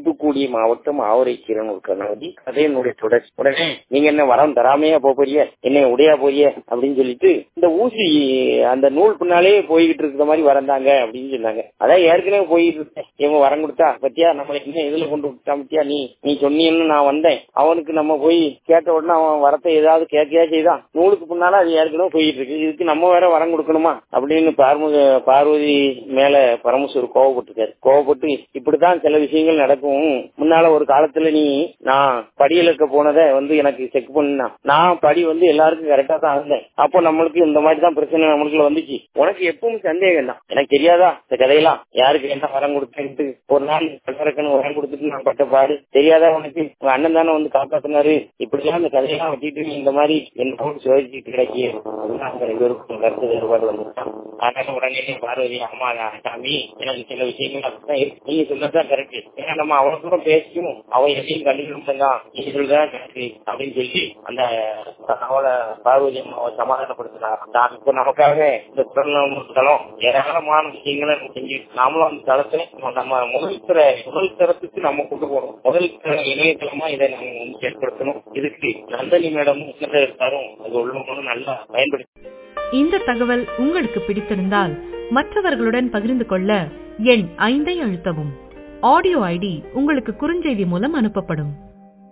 தூத்துக்குடி மாவட்டம் ஆவரை கீரனூர் கணபதி கதையினுடைய தொடர்ச்சி உடனே நீங்க என்ன வரம் தராமையா போக போறிய என்ன உடையா போறிய அப்படின்னு சொல்லிட்டு இந்த ஊசி அந்த நூல் பின்னாலே போய்கிட்டு இருக்கிற மாதிரி வரந்தாங்க அப்படின்னு சொன்னாங்க அதான் ஏற்கனவே போயிட்டு இருக்கேன் இவங்க வரம் கொடுத்தா பத்தியா நம்மளை என்ன இதுல கொண்டு விட்டா பத்தியா நீ நீ சொன்னீன்னு நான் வந்தேன் அவனுக்கு நம்ம போய் கேட்ட உடனே அவன் வரத்தை ஏதாவது கேட்கையா செய்தான் நூலுக்கு பின்னால அது ஏற்கனவே போயிட்டு இருக்கு இதுக்கு நம்ம வேற வரம் கொடுக்கணுமா அப்படின்னு பார்முக பார்வதி மேல பரமேஸ்வர் கோவப்பட்டிருக்காரு கோவப்பட்டு இப்படித்தான் சில விஷயங்கள் நடக்கும் முன்னால ஒரு காலத்துல நீ நான் படி இழக்க போனதை வந்து எனக்கு செக் பண்ணா நான் படி வந்து எல்லாருக்கும் கரெக்டா தான் இருந்தேன் அப்போ நம்மளுக்கு இந்த மாதிரி தான் பிரச்சனை நம்மளுக்குள்ள வந்துச்சு உனக்கு எப்பவும் சந்தேகம் தான் எனக்கு தெரியாதா இந்த கதையெல்லாம் யாருக்கு என்ன வரம் கொடுத்தேன்ட்டு ஒரு நாள் பல்லரக்கன்னு வரம் கொடுத்துட்டு நான் பட்ட பாடு தெரியாதா உனக்கு உங்க அண்ணன் தானே வந்து காப்பாத்தினாரு இப்படிலாம் இந்த கதையெல்லாம் வச்சுட்டு நீ இந்த மாதிரி என்ன போட்டு சோதிச்சுட்டு கிடைக்கி அவங்க ரெண்டு பேருக்கும் கருத்து வேறுபாடு வந்துட்டான் அதனால உடனே பார்வதி அம்மா சாமி எனக்கு சில விஷயங்கள் அப்படிதான் இருக்கு நீங்க சொல்லதான் கரெக்ட் ஏன்னா நம்ம அவ்வளவு தூரம் பேசியும் அவன் எதையும் கண்டுக்கிட்டு தான் நீ சொல்றதான் கரெக்ட் அப்படின்னு சொல்லி அந்த அவளை பார்வதி அம்மாவை சமாதானப்படுத்தினார் நான் இப்ப நமக்காக இந்த தளம் ஏராளமான விஷயங்களை நம்ம செஞ்சு நாமளும் அந்த தளத்தை நம்ம முதல் தர முதல் தரத்துக்கு நம்ம கொண்டு போறோம் முதல் தர இணையதளமா இதை நம்ம வந்து ஏற்படுத்தணும் இதுக்கு நந்தனி மேடமும் இருக்காரும் அது உள்ளவங்களும் நல்லா பயன்படுத்தி இந்த தகவல் உங்களுக்கு பிடித்திருந்தால் மற்றவர்களுடன் பகிர்ந்து கொள்ள எண் ஐந்தை அழுத்தவும் ஆடியோ ஐடி உங்களுக்கு குறுஞ்செய்தி மூலம் அனுப்பப்படும்